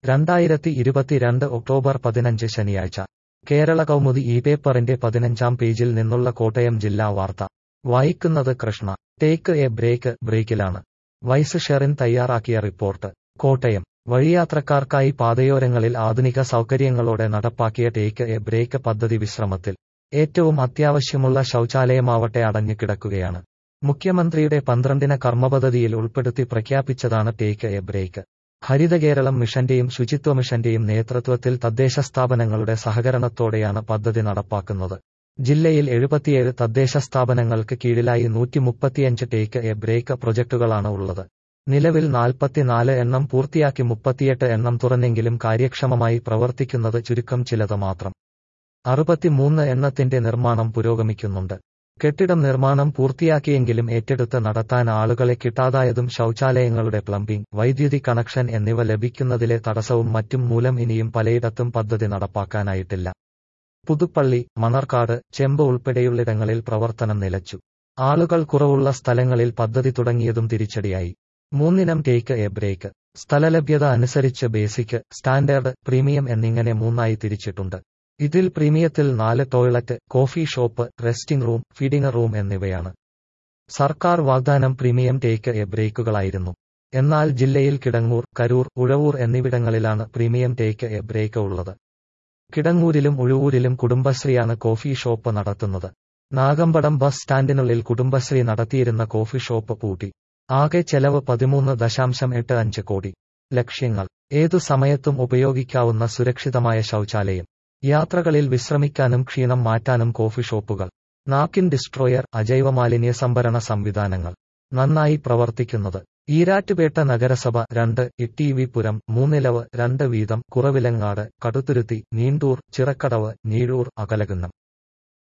രണ്ടായിരത്തി ഇരുപത്തിരണ്ട് ഒക്ടോബർ പതിനഞ്ച് ശനിയാഴ്ച കേരള കൗമുദി ഈ പേപ്പറിന്റെ പതിനഞ്ചാം പേജിൽ നിന്നുള്ള കോട്ടയം ജില്ലാ വാർത്ത വായിക്കുന്നത് കൃഷ്ണ ടേക്ക് എ ബ്രേക്ക് ബ്രേക്കിലാണ് വൈസ് ഷെറിൻ തയ്യാറാക്കിയ റിപ്പോർട്ട് കോട്ടയം വഴിയാത്രക്കാർക്കായി പാതയോരങ്ങളിൽ ആധുനിക സൗകര്യങ്ങളോടെ നടപ്പാക്കിയ ടേക്ക് എ ബ്രേക്ക് പദ്ധതി വിശ്രമത്തിൽ ഏറ്റവും അത്യാവശ്യമുള്ള ശൗചാലയമാവട്ടെ അടഞ്ഞു കിടക്കുകയാണ് മുഖ്യമന്ത്രിയുടെ പന്ത്രണ്ടിന കർമ്മപദ്ധതിയിൽ ഉൾപ്പെടുത്തി പ്രഖ്യാപിച്ചതാണ് ടേക്ക് എ ബ്രേക്ക് ഹരിത കേരളം മിഷന്റെയും ശുചിത്വ മിഷന്റെയും നേതൃത്വത്തിൽ തദ്ദേശ സ്ഥാപനങ്ങളുടെ സഹകരണത്തോടെയാണ് പദ്ധതി നടപ്പാക്കുന്നത് ജില്ലയിൽ എഴുപത്തിയേഴ് തദ്ദേശ സ്ഥാപനങ്ങൾക്ക് കീഴിലായി നൂറ്റി മുപ്പത്തിയഞ്ച് ടേക്ക് എ ബ്രേക്ക് പ്രൊജക്ടുകളാണ് ഉള്ളത് നിലവിൽ നാൽപ്പത്തിനാല് എണ്ണം പൂർത്തിയാക്കി മുപ്പത്തിയെട്ട് എണ്ണം തുറന്നെങ്കിലും കാര്യക്ഷമമായി പ്രവർത്തിക്കുന്നത് ചുരുക്കം ചിലത് മാത്രം അറുപത്തിമൂന്ന് എണ്ണത്തിന്റെ നിർമ്മാണം പുരോഗമിക്കുന്നുണ്ട് കെട്ടിടം നിർമ്മാണം പൂർത്തിയാക്കിയെങ്കിലും ഏറ്റെടുത്ത് നടത്താൻ ആളുകളെ കിട്ടാതായതും ശൗചാലയങ്ങളുടെ പ്ലംബിംഗ് വൈദ്യുതി കണക്ഷൻ എന്നിവ ലഭിക്കുന്നതിലെ തടസ്സവും മറ്റും മൂലം ഇനിയും പലയിടത്തും പദ്ധതി നടപ്പാക്കാനായിട്ടില്ല പുതുപ്പള്ളി മണർക്കാട് ചെമ്പ് ഉൾപ്പെടെയുള്ളിടങ്ങളിൽ പ്രവർത്തനം നിലച്ചു ആളുകൾ കുറവുള്ള സ്ഥലങ്ങളിൽ പദ്ധതി തുടങ്ങിയതും തിരിച്ചടിയായി മൂന്നിനം ടേക്ക് എ ബ്രേക്ക് സ്ഥലലഭ്യത അനുസരിച്ച് ബേസിക് സ്റ്റാൻഡേർഡ് പ്രീമിയം എന്നിങ്ങനെ മൂന്നായി തിരിച്ചിട്ടുണ്ട് ഇതിൽ പ്രീമിയത്തിൽ നാല് toilet coffee shop resting room feeding room എന്നിവയാണ് സർക്കാർ വാഗ്ദാനം പ്രീമിയം ടേക്ക് എ ബ്രേക്കുകളായിരുന്നു എന്നാൽ ജില്ലയിൽ കിടങ്ങൂർ കരൂർ ഉഴവൂർ എന്നിവിടങ്ങളിലാണ് പ്രീമിയം ടേക്ക് എ ബ്രേക്ക് ഉള്ളത് കിടങ്ങൂരിലും ഉഴവൂരിലും കുടുംബശ്രീയാണ് കോഫി ഷോപ്പ് നടത്തുന്നത് നാഗമ്പടം ബസ് സ്റ്റാൻഡിനുള്ളിൽ കുടുംബശ്രീ നടത്തിയിരുന്ന കോഫി ഷോപ്പ് പൂട്ടി ആകെ ചെലവ് പതിമൂന്ന് ദശാംശം എട്ട് അഞ്ച് കോടി ലക്ഷ്യങ്ങൾ ഏതു സമയത്തും ഉപയോഗിക്കാവുന്ന സുരക്ഷിതമായ ശൗചാലയം യാത്രകളിൽ വിശ്രമിക്കാനും ക്ഷീണം മാറ്റാനും കോഫി ഷോപ്പുകൾ നാക്കിൻ ഡിസ്ട്രോയർ അജൈവ മാലിന്യ സംഭരണ സംവിധാനങ്ങൾ നന്നായി പ്രവർത്തിക്കുന്നത് ഈരാറ്റുപേട്ട നഗരസഭ രണ്ട് ഇട്ടിവിപുരം മൂന്നിലവ് രണ്ട് വീതം കുറവിലങ്ങാട് കടുത്തുരുത്തി നീണ്ടൂർ ചിറക്കടവ് നീഴൂർ അകലകുന്നം